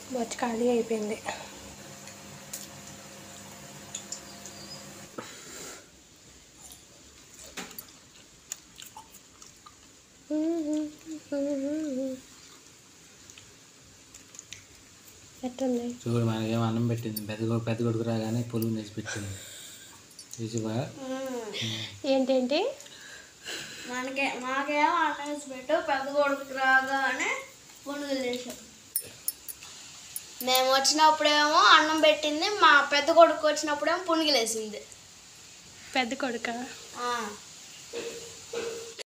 బొచ్చు ఖాళీ అయిపోయింది ఎట్టుంది చూడు మనకేం అన్నం పెట్టింది పెద్ద కొడుకు పెద్ద కొడుకు రాగానే పులుగు నేసి పెట్టింది చూసివా ఏంటేంటి మనకే మాకేమో అన్నం వేసి పెట్టు పెద్ద కొడుకు రాగానే పునుగులు చేసాం మేము వచ్చినప్పుడేమో అన్నం పెట్టింది మా పెద్ద కొడుకు వచ్చినప్పుడేమో పునుగులు వేసింది పెద్ద కొడుక ఆ.